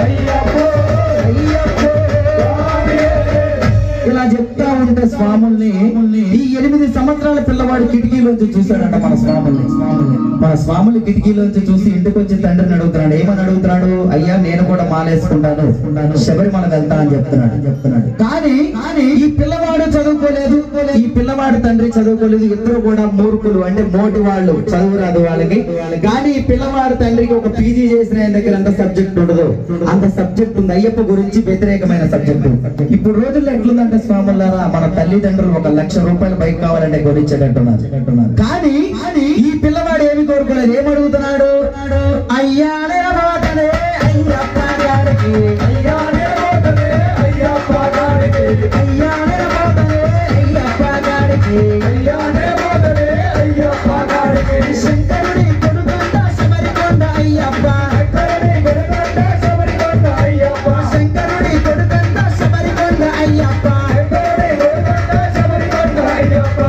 ఇలా చెప్తా ఉంటే స్వాముల్ని ఈ ఎనిమిది సంవత్సరాల పిల్లవాడు కిటికీలోంచి చూశాడంట మన స్వాముల్ని స్వాముల్ని మన స్వాములు కిటికీలోంచి చూసి ఇంటికి వచ్చి తండ్రిని అడుగుతున్నాడు ఏమని అడుగుతున్నాడు అయ్యా నేను కూడా మాలేసుకుంటాను శబరిమల వెళ్తా అని చెప్తున్నాడు చెప్తున్నాడు కానీ కానీ ఈ పిల్లవాడు చదువుకోలేదు ఈ పిల్లవాడు తండ్రి చదువుకోలేదు ఇద్దరు కూడా మూర్ఖులు అంటే మోటి వాళ్ళు చదువు రాదు వాళ్ళకి కానీ ఈ పిల్లవాడు తండ్రికి ఒక పీజీ చేసిన ఆయన దగ్గర ఎంత సబ్జెక్ట్ ఉండదు అంత సబ్జెక్ట్ ఉంది అయ్యప్ప గురించి వ్యతిరేకమైన సబ్జెక్ట్ ఇప్పుడు రోజుల్లో ఎట్లుందంటే స్వాములారా మన తల్లిదండ్రులు ఒక లక్ష రూపాయల బైక్ కావాలంటే కొనిచ్చేటట్టున్నారు కానీ కానీ ఈ పిల్లవాడు ఏమి కోరుకోలేదు ఏం అడుగుతున్నాడు అయ్యా నిలబోతనే అయ్యప్ప గారికి అయ్యా నిలబోతనే అయ్యప్ప గారికి అయ్యా నిలబోతనే అయ్యప్ప గారికి అయ్యా నిలబోతనే అయ్యప్ప గారికి శంకరుడి కొడుకుంట శబరికొండ అయ్యప్ప శంకరుడి కొడుకుంట శబరికొండ అయ్యప్ప శంకరుడి కొడుకుంట శబరికొండ అయ్యప్ప శంకరుడి కొడుకుంట శబరికొండ అయ్యప్ప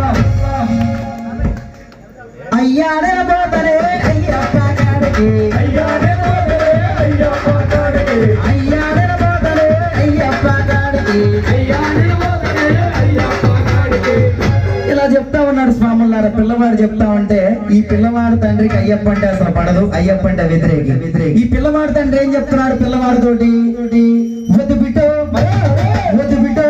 అయ్యా నిలబోతనే అయ్యప్ప గారికి అయ్యా నిలబోతనే అయ్యప్ప గారికి అయ్యా నిలబోతనే అయ్యప్ప గారికి అయ్యా నిలబోతనే అయ్యప్ప గారికి ఇలా చెప్తా ఉన్నాడు స్వాములారా పిల్లవాడు చెప్తా ఉంటే ఈ పిల్లవాడు తండ్రికి అయ్యప్ప అంటే అసలు పడదు అయ్యప్ప అంటే వ్యతిరేకి వ్యతిరేకి ఈ పిల్లవాడు తండ్రి ఏం చెప్తున్నాడు పిల్లవాడు తోటి వద్దు బిడ్డో వద్దు బిడ్డో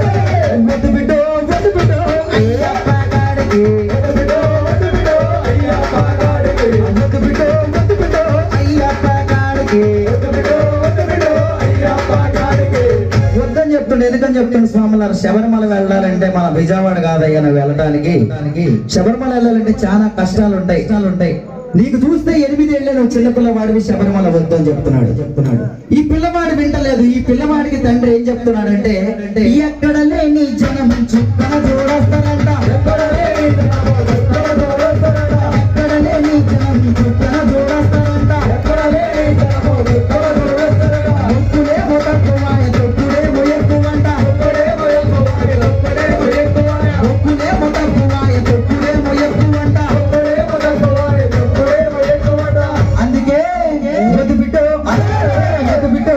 వద్దు బిడ్డో వద్దు బిడ్డో అయ్యప్ప గారికి వద్దు బిడ్డో వద్దు బిడ్డో అయ్యప్ప గారికి వద్దు బిడ్డో వద్దు బిడ్డో అయ్యప్ప గారికి వద్దు బిడ్డో వద్దు బిడ్డో అయ్యప్ప గారికి వద్దని చెప్తుండే ఎందుకని చెప్తుండే స్వాములారు శబరిమల వెళ్ళాలంటే మన విజయవాడ కాదయ్యా నువ్వు వెళ్ళడానికి శబరిమల వెళ్ళాలంటే చాలా కష్టాలు ఉంటాయి కష్టాలు ఉంటాయి నీకు చూస్తే ఎనిమిది ఏళ్ళే నువ్వు చిన్నపిల్లవాడివి శబరిమల వద్దు అని చెప్తున్నాడు చెప్తున్నాడు ఈ పిల్లవాడు వింటలేదు ఈ పిల్లవాడికి తండ్రి ఏం చెప్తున్నాడంటే ఎక్కడ లేని జనం చుక్కన చూడొస్తారంట ఎక్కడ లేని జనం చుక్కన చూడొస్తారంట ఎక్కడ లేని జనం చుక్కన చూడొస్తారంట ఎక్కడ లేని జనం చుక్కన చూడొస్తారంట ముక్కులేమో తక్కువాయ తొక్కుడేమో ఎక్కువంట తొక్కుడేమో ఎక్కువాయ తొక్కుడేమో ఎక్కువాయ ముక్కులేమో తక్కువాయ తొక్కుడేమో ఎక్కువంట తొక్కుడేమో తక్కువాయ తొక్కుడేమో ఎక్కువంట అందుకే వద్దు బిడ్డో వద్దు బిడ్డో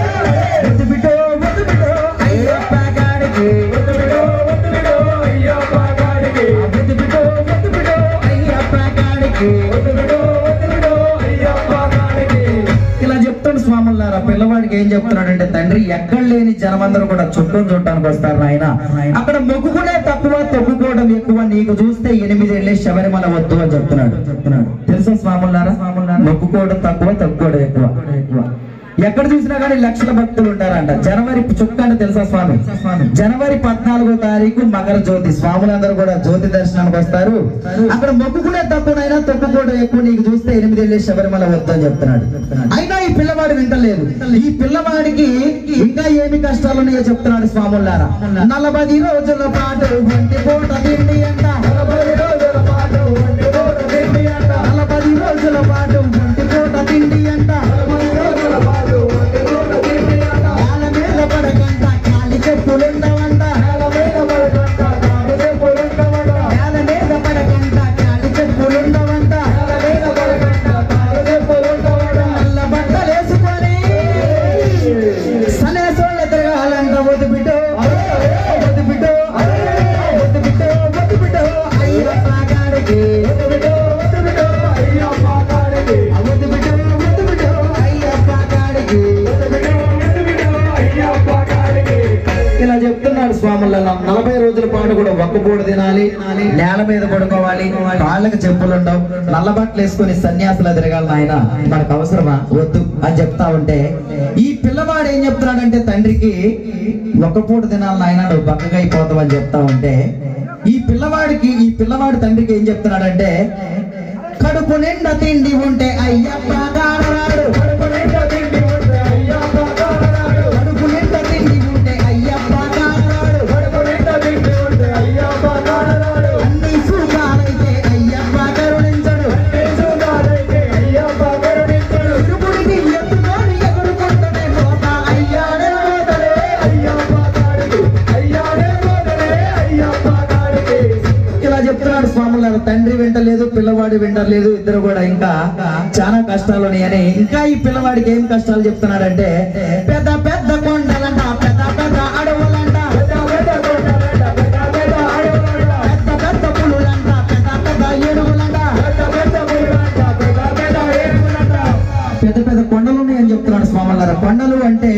వద్దు బిడ్డో వద్దు బిడ్డో అయ్యప్ప గాడికి వద్దు బిడ్డో వద్దు బిడ్డో అయ్యప్ప గాడికి వద్దు బిడ్డో వద్దు బిడ్డో అయ్యప్ప గాడికి వద్దు బిడ్డో వద్దు బిడ్డో అయ్యప్ప గాడికి ఇలా చెప్తాడు స్వాములారా పిల్లవాడికి ఏం చెప్తున్నాడంటే తండ్రి ఎక్కడ లేని జనమందరూ కూడా చుట్టూ చూడటానికి వస్తారు నాయన అక్కడ మొక్కుకునే తక్కువ తొక్కుకోవడం ఎక్కువ నీకు చూస్తే ఎనిమిది వెళ్ళే శబరిమల వద్దు అని చెప్తున్నాడు చెప్తున్నాడు తెలుసా స్వాములారా స్వాములారా మొక్కుకోవడం తక్కువ తొక్కుకోవడం ఎక్కువ ఎక్కువ ఎక్కడ చూసినా కానీ లక్షల భక్తులు ఉంటారంట జనవరి చుక్క అంటే తెలుసా స్వామి జనవరి పద్నాలుగో తారీఖు మకర జ్యోతి స్వాములందరూ కూడా జ్యోతి దర్శనానికి వస్తారు అక్కడ మొక్కుకునే తక్కువనైనా తొక్కుకోవడం ఎక్కువ నీకు చూస్తే ఎనిమిది వెళ్ళి శబరిమల వద్దు అని చెప్తున్నాడు అయినా ఈ పిల్లవాడు వింటలేదు ఈ పిల్లవాడికి ఇంకా ఏమి కష్టాలు ఉన్నాయో చెప్తున్నాడు స్వాములారా నలభై రోజుల పాటు వంటి పూట తిండి అంట నలభై రోజుల పాటు వంటి పూట తిండి అంట నలభై రోజుల పాటు వంటి పూట తిండి అంట నలభై రోజుల పాటు వంటి పూట తిండి అంట నేల మీద పడకంట కాలి చెప్పులుండవంట నేల మీద పడకంట కాలి చెప్పులుండవంట నేల మీద పడకంట కాలి చెప్పులుండవంట నేల మీద పడకంట కాలి చెప్పులుండవంట నల్ల బట్టలేసుకొని సనేసోళ్ళ తిరగాలంట వద్దు బిడ్డో వద్దు బిడ్డో వద్దు బిడ్డో వద్దు బిడ్డో అయ్యప్ప గాడికి వద్దు బిడ్డో వద్దు బిడ్డో అయ్యప్ప గాడికి వద్దు బిడ్డో వద్దు బిడ్డో అయ్యప్ప గాడికి వద్దు బిడ్డో వద్దు బిడ్డో అయ్యప్ప గాడికి ఇలా చెప్తున్నాడు స్వాముల నలభై రోజుల పాటు కూడా ఒక్కపూట తినాలి నేల మీద పడుకోవాలి కాళ్ళకి చెప్పులు ఉండవు నల్ల బట్టలు వేసుకొని సన్యాసులు తిరగాలి నాయన మనకు అవసరమా వద్దు అని చెప్తా ఉంటే ఈ పిల్లవాడు ఏం చెప్తున్నాడంటే తండ్రికి ఒక పూట తినాలి నాయన నువ్వు బక్కగా అయిపోతావు అని చెప్తా ఉంటే ఈ పిల్లవాడికి ఈ పిల్లవాడు తండ్రికి ఏం చెప్తున్నాడంటే కడుపు నిండా తిండి ఉంటే అయ్యప్ప గాడరాడు కడుపు నిండా తిండి ఉంటే అయ్యప్ప గాడరాడు కడుపు నిండా తిండి ఉంటే అయ్యప్ప గాడరాడు కడుపు నిండా తిండి ఉంటే అయ్యప్ప గాడరాడు అన్ని సుఖాలైతే అయ్యప్ప కరుణించడు అన్ని సుఖాలైతే అయ్యప్ప కరుణించడు ఇరుముడిని ఎత్తుకొని ఎగురుకుంటనే పోతా అయ్యాడే పోతలే అయ్యప్ప గాడికి అయ్యాడే పోతలే అయ్యప్ప గాడికి ఇలా చెప్తున్నాడు స్వాములారు తండ్రి వింటలేదు పిల్లవాడు వింటలేదు ఇద్దరు కూడా ఇంకా చాలా కష్టాలు ఉన్నాయని ఇంకా ఈ పిల్లవాడికి ఏం కష్టాలు చెప్తున్నాడంటే పెద్ద పెద్ద కొండలంట పెద్ద పెద్ద అడవులంట పెద్ద పెద్ద కొండలంట పెద్ద పెద్ద అడవులంట పెద్ద పెద్ద పులులంట పెద్ద పెద్ద ఏనుగులంట పెద్ద పెద్ద పులులంట పెద్ద పెద్ద ఏనుగులంట పెద్ద పెద్ద కొండలు ఉన్నాయని చెప్తున్నాడు స్వాములారా కొండలు అంటే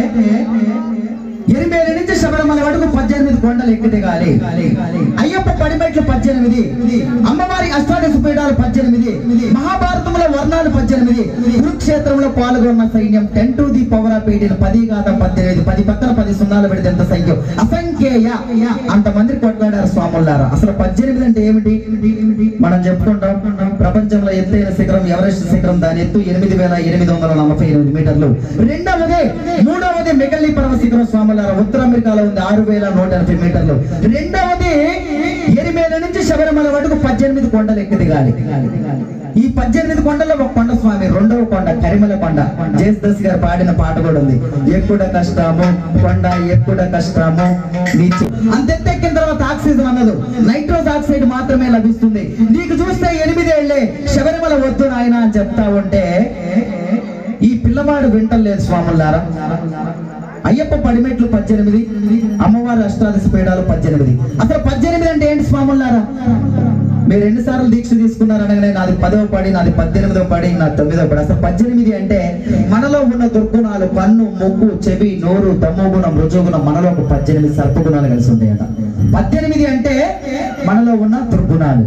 ఎనిమిది నుంచి శబరిమల వరకు పద్దెనిమిది కొండలు ఎక్కి దిగాలి అయ్యప్ప పడిమెట్లు పద్దెనిమిది అమ్మవారి అష్టాదశ పీఠాలు పద్దెనిమిది మహాభారతంలో వర్ణాలు పద్దెనిమిది కురుక్షేత్రంలో పాల్గొన్న సైన్యం ten to the power of eighteen పది కాదా పద్దెనిమిది పది పక్కన పది సున్నాలు పెడితే ఎంత సంఖ్య అసంఖ్యేయ అంతమంది కొట్లాడారు స్వాములారా అసలు పద్దెనిమిది అంటే ఏమిటి మనం చెప్పుకుంటాం ప్రపంచంలో ఎత్తైన శిఖరం ఎవరెస్ట్ శిఖరం దాని ఎత్తు ఎనిమిది వేల ఎనిమిది వందల నలభై ఎనిమిది మీటర్లు రెండవది మూడవది మెగల్లి పర్వ శిఖరం స్వాములారా ఉత్తర అమెరికాలో ఉంది ఆరు వేల నూట ఎనభై మీటర్లు రెండవది ఎనిమిది నుంచి శబరిమల వరకు పద్దెనిమిది కొండలు ఎక్కి దిగాలి ఈ పద్దెనిమిది కొండల్లో ఒక కొండ స్వామి రెండవ కొండ కరిమల కొండ జేసుదాస్ గారు పాడిన పాట కూడా ఉంది ఎక్కుడ కష్టము కొండ ఎక్కుడ కష్టము నీచు అంతెత్తెక్కిన తర్వాత ఆక్సిజన్ అన్నదు నైట్రోస్ ఆక్సైడ్ మాత్రమే లభిస్తుంది నీకు చూస్తే ఎనిమిదేళ్లే శబరిమల వద్దు నాయన అని చెప్తా ఉంటే ఈ పిల్లవాడు వింటలేదు స్వాములారా అయ్యప్ప పడిమెట్లు పద్దెనిమిది అమ్మవారి అష్టాదశ పీఠాలు పద్దెనిమిది అసలు పద్దెనిమిది అంటే ఏంటి స్వాములారా మీరు ఎన్ని సార్లు దీక్ష తీసుకున్నారు అనగానే నాది పదవ పడి నాది పద్దెనిమిదవ పడి నాది తొమ్మిదవ పడి అసలు పద్దెనిమిది అంటే మనలో ఉన్న దుర్గుణాలు కన్ను ముక్కు చెవి నోరు తమోగుణం రుజుగుణం మనలో ఒక పద్దెనిమిది సర్పగుణాలు కలిసి ఉంటాయట పద్దెనిమిది అంటే మనలో ఉన్న దుర్గుణాలు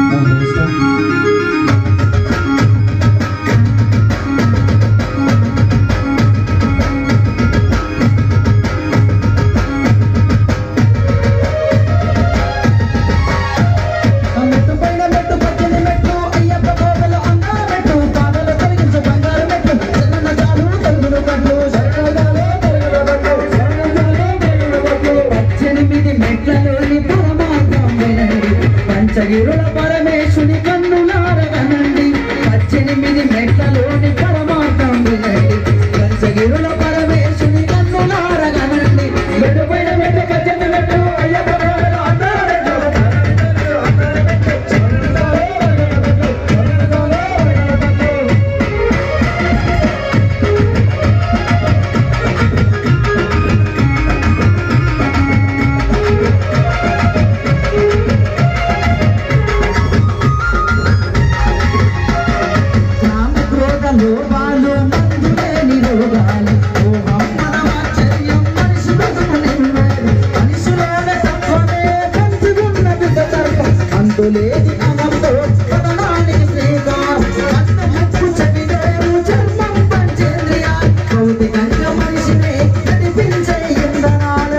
ఆ మెట్టు పైన మెట్టు పచ్చని మెట్టు అయ్యప్ప కోవెల అందాల మెట్టు పాదల తొలగించు బంగారు మెట్టు శరణ చాలు తలుగులు కట్టు శరణ చాలు తలుగులు కట్టు శరణ చాలు తలుగులు కట్టు పద్దెనిమిది మెట్లలోని పరమాత్మ వినండి పంచగిరుల పరమేశుని కన్నులారగనండి పద్దెనిమిది మెట్లలోని పరమాత్మ వినండి పంచగిరుల పరమేశుని కన్నులారగనండి మెట్టు పైన మెట్టు పచ్చని మెట్టు అయ్యప్ప కోవెల అందాల మెట్టు కామ క్రోధ లోభాలు మందు లేని రోగాలు మోహం మనమాశ్చర్యం మనిషి బతుకునివ్వడు. మనిషిలోనే తత్వమే పంచుకున్న విధతర్కం. అందులేని అనంతో పతనానికి శ్రీకారం. కన్ను ముక్కు చెవి వేరు చర్మం పంచేంద్రియాలు. భౌతికంగా మనిషిని నడిపించే ఇంధనాలు.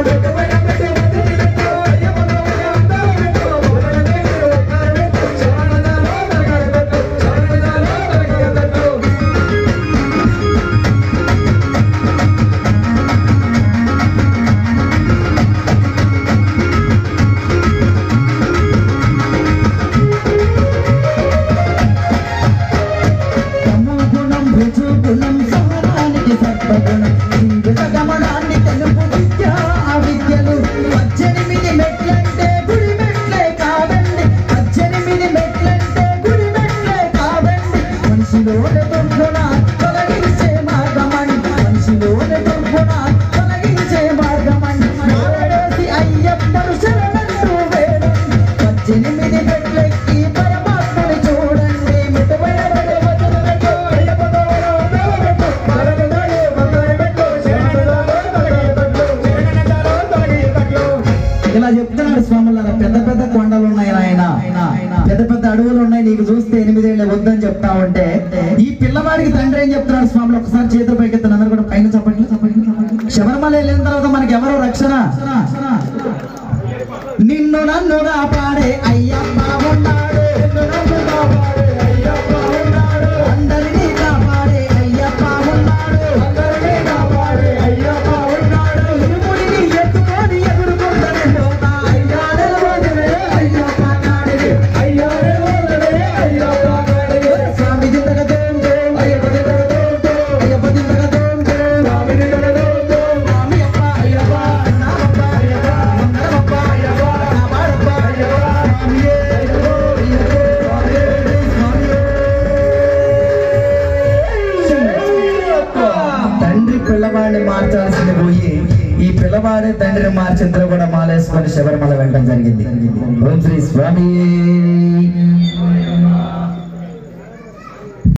తమోగుణం రుజుగుణం సహనానికి సర్వగుణం జీవిత గమనాన్ని తెలుపు విద్య అవిద్యలు పద్దెనిమిది మెట్లంటే గుడి మెట్లే కాదండి పద్దెనిమిది మెట్లంటే గుడి మెట్లే కాదండి మనిషిలోని దుర్గుణ తొలగించే మార్గమని మనిషిలోని దుర్గుణ తొలగించే మార్గమని మారడేసి అయ్యప్పను శరణంటూ వేడండి పద్దెనిమిది మెట్లెక్కి పరమాత్మని చూడండి మితమైన ఇలా చెప్తున్నాడు స్వాములారా పెద్ద పెద్ద కొండలు ఉన్నాయి ఆయన పెద్ద పెద్ద అడవులు ఉన్నాయి నీకు చూస్తే ఎనిమిదేళ్ళ వద్దని చెప్తా ఉంటే ఈ పిల్లవాడికి తండ్రి ఏం చెప్తున్నాడు స్వాములు ఒకసారి చేతులు పైకెత్తాను అందరు కూడా పైన చెప్పండి శబరిమల వెళ్ళిన తర్వాత మనకి ఎవరు రక్షణ నిన్ను నన్ను కాపాడే అయ్యప్ప ఉన్నాడు నిన్ను నన్ను కాపాడే అయ్యప్ప ఉన్నాడు అందరినీ కాపాడే అయ్యప్ప ఉన్నాడు అందరినీ కాపాడే అయ్యప్ప ఉన్నాడు ఇరుముడిని ఎత్తుకొని ఎదుర్కొంటనే పోతా అయ్యా నిలబడలే అయ్యప్ప కాడికి అయ్యా నిలబడలే అయ్యప్ప కాడికి స్వామి దిందగ దోం దోం అయ్యప్ప దిందగ దోం దోం అయ్యప్ప దిందగ దోం దోం స్వామి దిందగ దోం దోం స్వామి అప్ప అయ్యప్ప నామప్ప అయ్యప్ప మంగళమప్ప అయ్యప్ప నామాడప్ప అయ్యప్ప స్వామియే అయ్యప్ప అయ్యప్ప స్వామియే పిల్లవాడిని మార్చాల్సింది పోయి ఈ పిల్లవాడి తండ్రిని మార్చిందో కూడా మాలేసుకొని శబరిమల వెళ్ళడం జరిగింది ఓం శ్రీ స్వామి